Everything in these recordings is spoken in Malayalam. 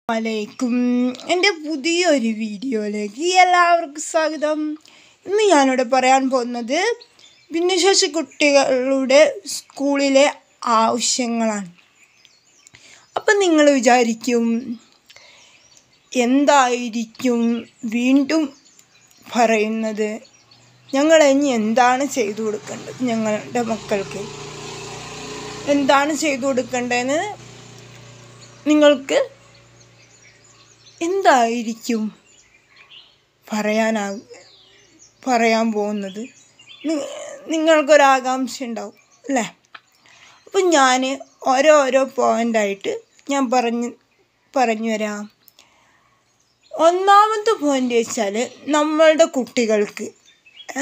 വലൈക്കും എൻ്റെ പുതിയൊരു വീഡിയോയിലേക്ക് എല്ലാവർക്കും സ്വാഗതം ഇന്ന് ഞാനിവിടെ പറയാൻ പോകുന്നത് ഭിന്നശേഷി കുട്ടികളുടെ സ്കൂളിലെ ആവശ്യങ്ങളാണ് അപ്പം നിങ്ങൾ വിചാരിക്കും എന്തായിരിക്കും വീണ്ടും പറയുന്നത് ഞങ്ങൾ ഇനി എന്താണ് ചെയ്തു കൊടുക്കേണ്ടത് ഞങ്ങളുടെ മക്കൾക്ക് എന്താണ് ചെയ്തു കൊടുക്കേണ്ടതെന്ന് നിങ്ങൾക്ക് എന്തായിരിക്കും പറയാനാ പറയാൻ പോകുന്നത് നി- നിങ്ങൾക്കൊരാകാംക്ഷ ഉണ്ടാവും അല്ലേ അപ്പം ഞാൻ ഓരോരോ പോയിൻ്റായിട്ട് ഞാൻ പറഞ്ഞ് പറഞ്ഞു തരാം ഒന്നാമത്തെ പോയിന്റ് വെച്ചാൽ നമ്മളുടെ കുട്ടികൾക്ക് ഏ,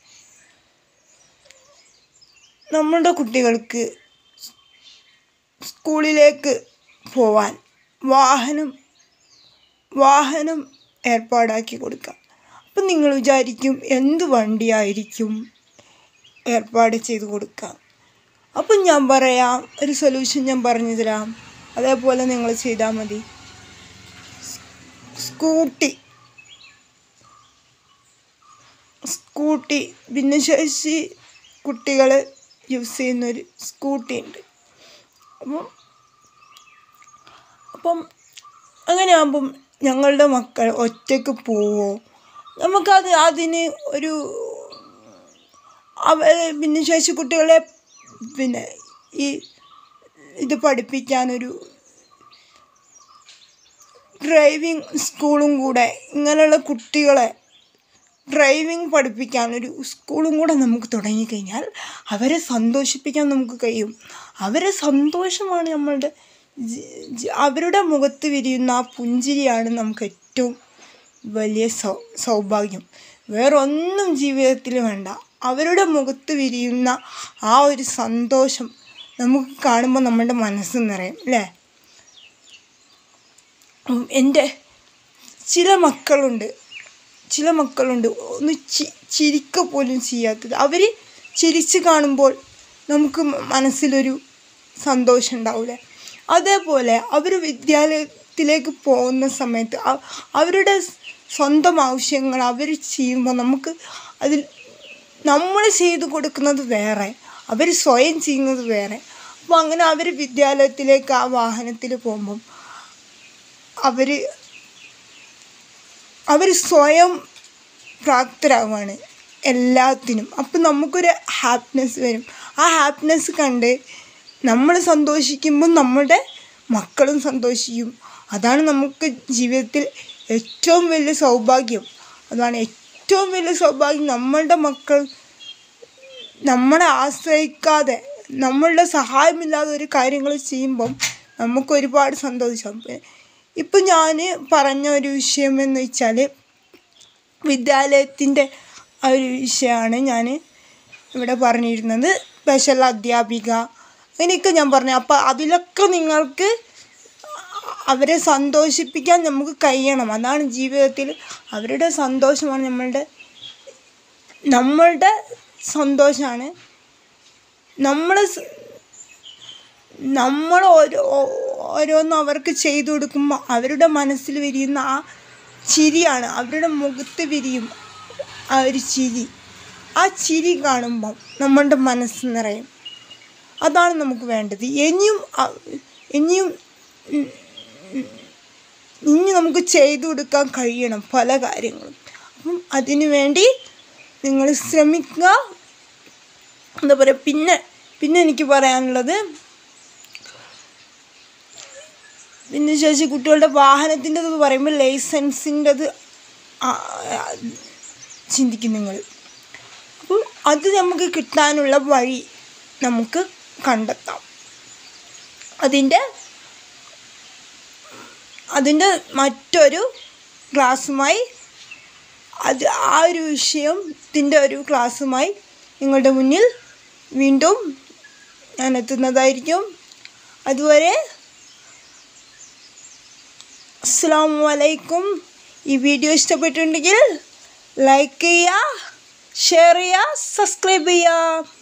നമ്മളുടെ കുട്ടികൾക്ക് സ്കൂളിലേക്ക് പോവാൻ വാഹനം വാഹനം ഏർപ്പാടാക്കി കൊടുക്കാം അപ്പം നിങ്ങൾ വിചാരിക്കും എന്ത് വണ്ടിയായിരിക്കും ഏർപ്പാട് ചെയ്ത് കൊടുക്കാം അപ്പം ഞാൻ പറയാം ഒരു സൊല്യൂഷൻ ഞാൻ പറഞ്ഞു തരാം അതേപോലെ നിങ്ങൾ ചെയ്താൽ മതി സ്കൂട്ടി സ്കൂട്ടി ഭിന്നശേഷി കുട്ടികൾ യൂസ് ചെയ്യുന്നൊരു സ്കൂട്ടി ഉണ്ട് അപ്പം അപ്പം അങ്ങനെ ആകുമ്പം ഞങ്ങളുടെ മക്കൾ ഒറ്റയ്ക്ക് പോവോ നമുക്കത് അതിന് ഒരു അവർ ഭിന്നശേഷി കുട്ടികളെ പിന്നെ ഈ ഇത് പഠിപ്പിക്കാനൊരു ഡ്രൈവിംഗ് സ്കൂളും കൂടെ ഇങ്ങനെയുള്ള കുട്ടികളെ ഡ്രൈവിംഗ് പഠിപ്പിക്കാൻ ഒരു സ്കൂളും കൂടെ നമുക്ക് തുടങ്ങിക്കഴിഞ്ഞാൽ അവരെ സന്തോഷിപ്പിക്കാൻ നമുക്ക് കഴിയും അവരെ സന്തോഷമാണ് നമ്മളുടെ ജി- ജി- അവരുടെ മുഖത്ത് വിരിയുന്ന ആ പുഞ്ചിരിയാണ് നമുക്ക് ഏറ്റവും വലിയ സൗ സൗഭാഗ്യം വേറൊന്നും ജീവിതത്തിൽ വേണ്ട അവരുടെ മുഖത്ത് വിരിയുന്ന ആ ഒരു സന്തോഷം നമുക്ക് കാണുമ്പോൾ നമ്മുടെ മനസ്സ് നിറയും അല്ലേ ഉം, എൻ്റെ ചില മക്കളുണ്ട് ചില മക്കളുണ്ട് ഒന്ന് ചി ചിരിക്ക പോലും ചെയ്യാത്തത് അവർ ചിരിച്ച് കാണുമ്പോൾ നമുക്ക് മ- മനസ്സിലൊരു സന്തോഷം ഉണ്ടാവില്ലേ അതേപോലെ അവർ വിദ്യാലയത്തിലേക്ക് പോകുന്ന സമയത്ത് അ- അവരുടെ സ്വന്തം ആവശ്യങ്ങൾ അവർ ചെയ്യുമ്പോൾ നമുക്ക് അതിൽ നമ്മൾ ചെയ്തു കൊടുക്കുന്നത് വേറെ അവർ സ്വയം ചെയ്യുന്നത് വേറെ അപ്പോൾ അങ്ങനെ അവർ വിദ്യാലയത്തിലേക്ക് ആ വാഹനത്തിൽ പോകുമ്പം അവർ അവർ സ്വയം പ്രാപ്തരാകുവാണ് എല്ലാത്തിനും അപ്പം നമുക്കൊരു ഹാപ്പിനെസ് വരും ആ ഹാപ്പിനെസ് കണ്ട് നമ്മൾ സന്തോഷിക്കുമ്പോൾ നമ്മുടെ മക്കളും സന്തോഷിക്കും അതാണ് നമുക്ക് ജീവിതത്തിൽ ഏറ്റവും വലിയ സൗഭാഗ്യം അതാണ് ഏറ്റവും വലിയ സൗഭാഗ്യം നമ്മളുടെ മക്കൾ നമ്മളെ ആശ്രയിക്കാതെ നമ്മളുടെ സഹായമില്ലാതെ ഒരു കാര്യങ്ങൾ ചെയ്യുമ്പം നമുക്ക് ഒരുപാട് സന്തോഷം ഇപ്പം ഞാൻ പറഞ്ഞ ഒരു വിഷയം എന്ന് വെച്ചാൽ വിദ്യാലയത്തിൻ്റെ ആ ഒരു വിഷയമാണ് ഞാൻ ഇവിടെ പറഞ്ഞിരുന്നത് സ്പെഷ്യൽ അധ്യാപിക അങ്ങനെയൊക്കെ ഞാൻ പറഞ്ഞു അപ്പോൾ അതിലൊക്കെ നിങ്ങൾക്ക് അവരെ സന്തോഷിപ്പിക്കാൻ നമുക്ക് കഴിയണം അതാണ് ജീവിതത്തിൽ അവരുടെ സന്തോഷമാണ് നമ്മളുടെ നമ്മളുടെ സന്തോഷമാണ് നമ്മൾ നമ്മൾ ഓരോ ഓരോന്നും അവർക്ക് ചെയ്തു കൊടുക്കുമ്പോൾ അവരുടെ മനസ്സിൽ വിരിയുന്ന ആ ചിരിയാണ് അവരുടെ മുഖത്ത് വിരിയും ആ ഒരു ചിരി ആ ചിരി കാണുമ്പം നമ്മളുടെ മനസ്സ് നിറയും അതാണ് നമുക്ക് വേണ്ടത് ഇനിയും അ- ഇനിയും ഉം, ഉം, ഇനി നമുക്ക് ചെയ്തു കൊടുക്കാൻ കഴിയണം പല കാര്യങ്ങളും അപ്പം അതിനു വേണ്ടി നിങ്ങൾ ശ്രമിക്കുക എന്താ പറയുക പിന്നെ പിന്നെ എനിക്ക് പറയാനുള്ളത് ഭിന്നശേഷി കുട്ടികളുടെ വാഹനത്തിൻ്റെത് പറയുമ്പോൾ ലൈസൻസിൻ്റെത് ചിന്തിക്കും നിങ്ങൾ അപ്പോൾ അത് നമുക്ക് കിട്ടാനുള്ള വഴി നമുക്ക് കണ്ടെത്താം അതിൻ്റെ അതിൻ്റെ മറ്റൊരു ക്ലാസ്സുമായി അത് ആ ഒരു വിഷയത്തിൻ്റെ ഒരു ക്ലാസ്സുമായി നിങ്ങളുടെ മുന്നിൽ വീണ്ടും ഞാൻ എത്തുന്നതായിരിക്കും അതുവരെ അസ്സാം വലൈക്കും ഈ വീഡിയോ ഇഷ്ടപ്പെട്ടിട്ടുണ്ടെങ്കിൽ ലൈക്ക് ചെയ്യുക ഷെയർ ചെയ്യുക സബ്സ്ക്രൈബ് ചെയ്യുക